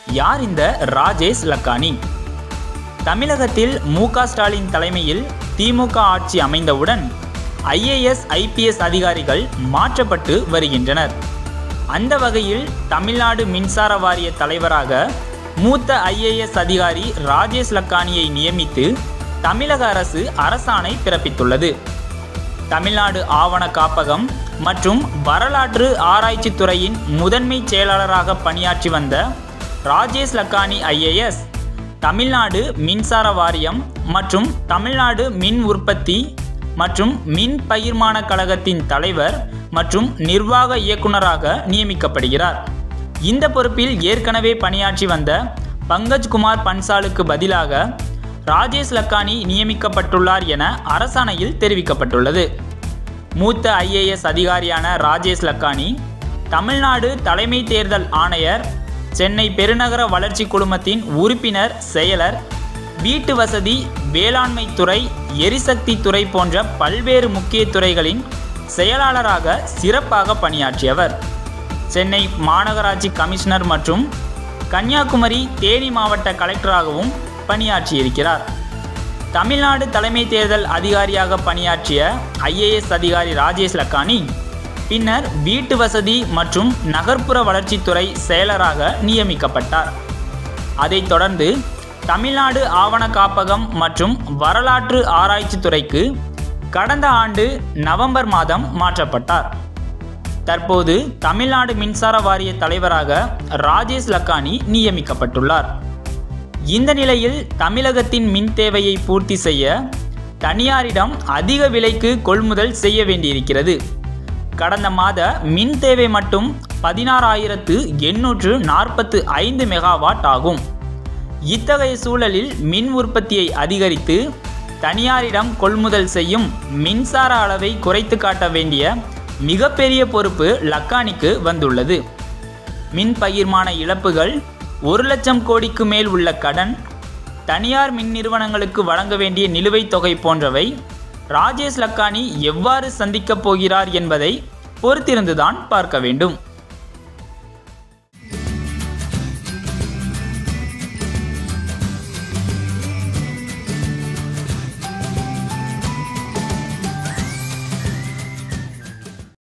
யார் இந்த ராஜேஷ் லக்கானி தமிழகத்தில் மு க ஸ்டாலின் தலைமையில் திமுக ஆட்சி அமைந்தவுடன் ஐஏஎஸ் ஐபிஎஸ் அதிகாரிகள் மாற்றப்பட்டு வருகின்றனர் அந்த வகையில் தமிழ்நாடு மின்சார வாரிய தலைவராக மூத்த ஐஏஎஸ் அதிகாரி ராஜேஷ் லக்கானியை நியமித்து தமிழக அரசு அரசாணை பிறப்பித்துள்ளது தமிழ்நாடு ஆவண காப்பகம் மற்றும் வரலாற்று ஆராய்ச்சி துறையின் முதன்மை செயலாளராக பணியாற்றி வந்த ராஜேஷ் லக்கானி ஐஏஎஸ் தமிழ்நாடு மின்சார வாரியம் மற்றும் தமிழ்நாடு மின் உற்பத்தி மற்றும் மின் பகிர்மான கழகத்தின் தலைவர் மற்றும் நிர்வாக இயக்குநராக நியமிக்கப்படுகிறார் இந்த பொறுப்பில் ஏற்கனவே பணியாற்றி வந்த பங்கஜ் குமார் பன்சாலுக்கு பதிலாக ராஜேஷ் லக்கானி நியமிக்கப்பட்டுள்ளார் என அரசாணையில் தெரிவிக்கப்பட்டுள்ளது மூத்த ஐஏஎஸ் அதிகாரியான ராஜேஷ் லக்கானி தமிழ்நாடு தலைமை தேர்தல் ஆணையர் சென்னை பெருநகர வளர்ச்சி குழுமத்தின் உறுப்பினர் செயலர் வீட்டு வசதி வேளாண்மை துறை எரிசக்தி துறை போன்ற பல்வேறு முக்கிய துறைகளின் செயலாளராக சிறப்பாக பணியாற்றியவர் சென்னை மாநகராட்சி கமிஷனர் மற்றும் கன்னியாகுமரி தேனி மாவட்ட கலெக்டராகவும் பணியாற்றியிருக்கிறார் தமிழ்நாடு தலைமை தேர்தல் அதிகாரியாக பணியாற்றிய ஐஏஎஸ் அதிகாரி ராஜேஷ் லக்கானி பின்னர் வீட்டு வசதி மற்றும் நகர்ப்புற வளர்ச்சித்துறை செயலராக நியமிக்கப்பட்டார் அதைத் தொடர்ந்து தமிழ்நாடு ஆவண காப்பகம் மற்றும் வரலாற்று ஆராய்ச்சி துறைக்கு கடந்த ஆண்டு நவம்பர் மாதம் மாற்றப்பட்டார் தற்போது தமிழ்நாடு மின்சார வாரிய தலைவராக ராஜேஷ் லக்கானி நியமிக்கப்பட்டுள்ளார் இந்த நிலையில் தமிழகத்தின் மின் தேவையை பூர்த்தி செய்ய தனியாரிடம் அதிக விலைக்கு கொள்முதல் செய்ய வேண்டியிருக்கிறது கடந்த மாத மின் தேவை மட்டும் பதினாறாயிரத்து எண்ணூற்று நாற்பத்து ஐந்து மெகாவாட் ஆகும் இத்தகைய சூழலில் மின் உற்பத்தியை அதிகரித்து தனியாரிடம் கொள்முதல் செய்யும் மின்சார அளவை குறைத்து காட்ட வேண்டிய மிகப்பெரிய பொறுப்பு லக்கானிக்கு வந்துள்ளது மின் பகிர்மான இழப்புகள் ஒரு லட்சம் கோடிக்கு மேல் உள்ள கடன் தனியார் மின் நிறுவனங்களுக்கு வழங்க வேண்டிய நிலுவைத் தொகை போன்றவை ராஜேஷ் லக்கானி எவ்வாறு சந்திக்கப் போகிறார் என்பதை பொறுத்திருந்துதான் பார்க்க வேண்டும்